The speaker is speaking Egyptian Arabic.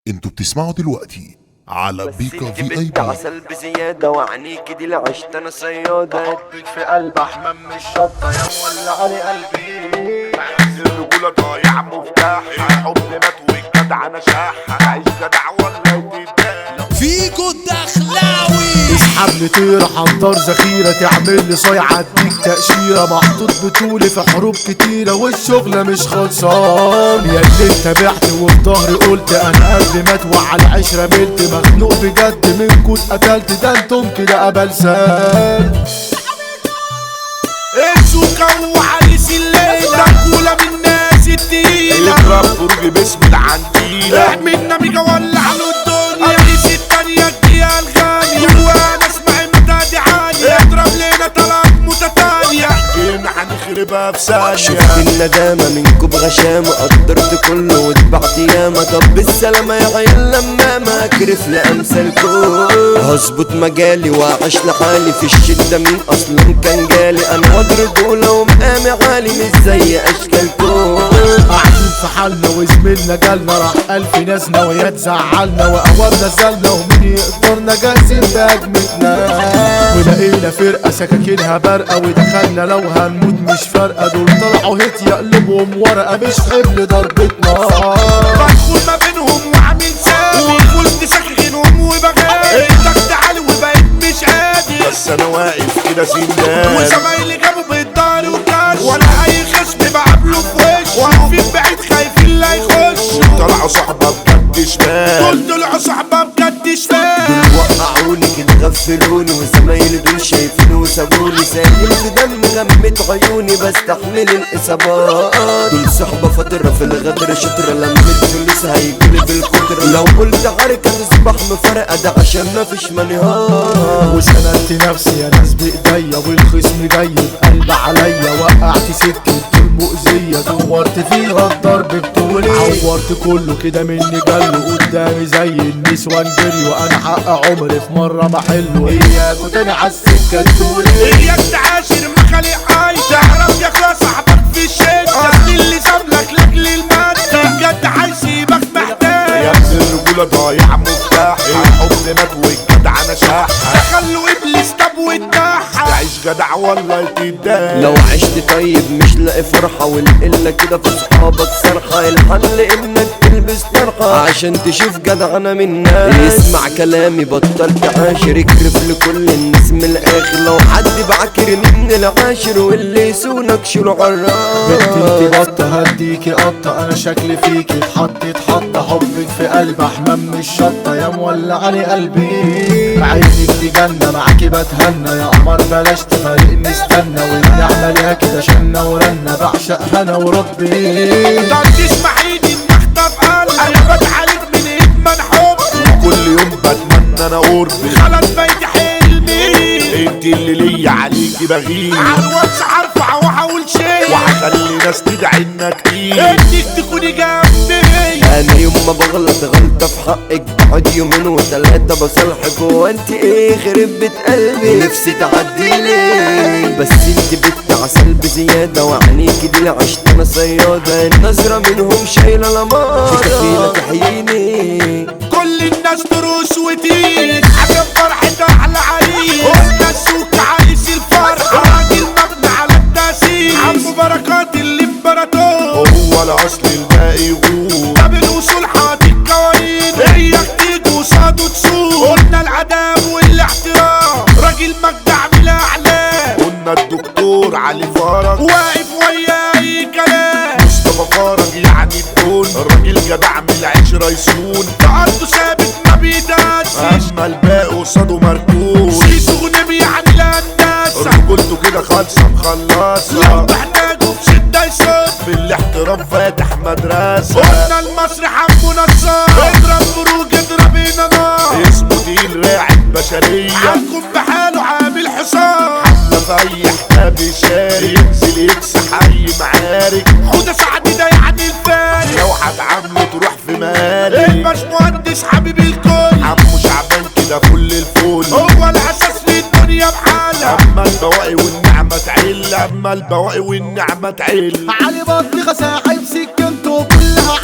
انتوا بتسمعوا دلوقتي على بيكا في اي جبت بي عسل بزيادة وعنيك دي لعشت انا صيادة حبك في قلب احمد مش شطه يا مولع لي قلبي الرجولة ضايع مفتاح حب مات والجدع انا شاح عايش جدع ولا تتباع فيكو الدخلاوي اسحب لي طيرة حنطر ذخيرة تعمل لي صيعة اديك تأشيرة محطوط بطولي في حروب كتيرة والشغلة مش خلصان يا اللي انت بعت وفي ظهري قلت انا قبل ما اتوع على العشرة ملت مخنوق بجد منكم اتقتلت ده انتم كده ابلسان السوكة وعريس الليلة كولة من الناس التقيلة يضرب فرج باسم العنتيلة احملنا ميجا ولع له الدنيا عريس التانية الدقيقة الغالية وانا اسمع متى عالية اضرب لنا طلب متتالية جينا هنخربها في شفت ثانية الندامة منكم بغشامة قدرت كله واتبعت ياما طب بالسلامة يا عيال لما ما اكرف لامثالكم هظبط مجالي واعيش لحالي في الشدة مين اصلا كان جالي انا هضرب رجولة ومقامي عالي مش زي اشكالكم قاعدين في حالنا وزميلنا جالنا راح ألف ناس ناوية تزعلنا وأولنا زلنا ومين يقدرنا جاهزين بهجمتنا ولقينا فرقة سكاكينها برقة ودخلنا لو هنموت مش فارقة دول طلعوا هيت يقلبهم ورقة مش حمل ضربتنا بدخل ما بينهم وعامل سامي وفزت ساكنهم وبغالي الضغط عالي وبقيت مش قادر بس انا واقف كده سندان وزمايلي جابوا بالدار وكاش وانا اي خصم بقابله في وش واقفين بعيد خايفين لا يخش طلعوا صحبة بجد شمال دول طلعوا صحبة بجد شمال وقعوني كده غفلوني وزمايلي دول شايفيني وسابوني سايل في دم غمت عيوني بستحمل الاصابات دول صحبة فترة في الغدر شطرة لما الفلوس هيجيلي بالكتر لو قلت حركة تصبح مفرقة ده عشان مفيش منهار وسندت نفسي يا ناس بايديا والخصم جاي بقلب عليا وقعت ست طول مؤذية دورت فيها الضرب بطولي عورت كله كده مني جلو قدامي زي النسوان جري وانا حق عمري في مرة ما حلو اياكوا تاني عالسكة تقولي اياك تعاشر ما خلي حي تعرف يا اخويا صاحبك في الشدة اصل اللي سابلك لاجل المادة بجد هيسيبك يا محتاج ابن الرجولة ضايع مفتاح الحب مات والجدع انا شاح خلوا ابليس طب واتاحة تعيش جدع ولا تتباع لو عشت طيب مش لاقي فرحة والقلة كده في صحابك صرخة الحل انك تلبس طرحة عشان تشوف جدعنة من الناس اسمع كلامي بطل تعاشر اكرف لكل الناس من الاخر لو حد بعكر من العاشر واللي يسونك شيله بنت انت عراس بطة هديكي قطة انا شكلي فيكي اتحط اتحط حبك في قلب احمد مش شطة يا مولع لي قلبي عينك دي جنة معاكي بتهنى يا قمر بلاش تفارقني استنى والنعمة ليها كده شنة ورنة بعشق انا وربي طب تسمحيلي ان اخطف قلبي انا بتعالج من ادمان حب كل يوم بتمنى انا قربي خلاص بقيت حلمي انت اللي ليا عليكي بغير على الواتس هرفع واحاول شيء وهخلي ناس تدعي انك كتير انك تكوني جنبي انا يوم ما بغلط غلطة في حقك بقعد يومين وتلاتة بصالحك وانت ايه خرب بيت قلبي نفسي تعديلي بس انت بنت عسل بزيادة وعينيكي دي اللي عشت انا صيادة النظرة منهم شايلة لمارة كفيلة تحييني كل الناس تروس وتيس عشان فرحة احلى عريس قلنا السوق عايز الفرح راجل مبني على التأسيس عمو بركات الامبراطور هو الاصل الباقي يغور طب الوصول حاطط قوانين هي تيجي قصاده تسوق قلنا العدم والاحترام راجل مجدع بلا اعلام قلنا الدكتور علي فرج واقف ويا اي كلام مصطفى فرج يعني الدون الراجل جدع من العشرة يسون في ارضه ثابت ما بيداسش اما الباقي قصاده مركون سيسو غنم يعني الهندسه رجولته كده خالصة لو مخلصة تحتاجه في شده يصد بالاحترام فاتح مدرسة قلنا المصري حمو نصار اضرب بروج اضرب هنا نار اسمه تقيل راعد بشرية عنكم بحاله عامل حصار لا في اي حساب يشارك ينزل يكسح اي معارك حوده سعد ده يعني الفارق لو هتعامله تروح في مالي الباش مهندس حبيب الكل عمو شعبان كده فل الفل هو الاساس في الدنيا بحالها اما البواقي والنعمة تعل اما البواقي والنعمة تعل علي بطيخة ساحب سكنته كلها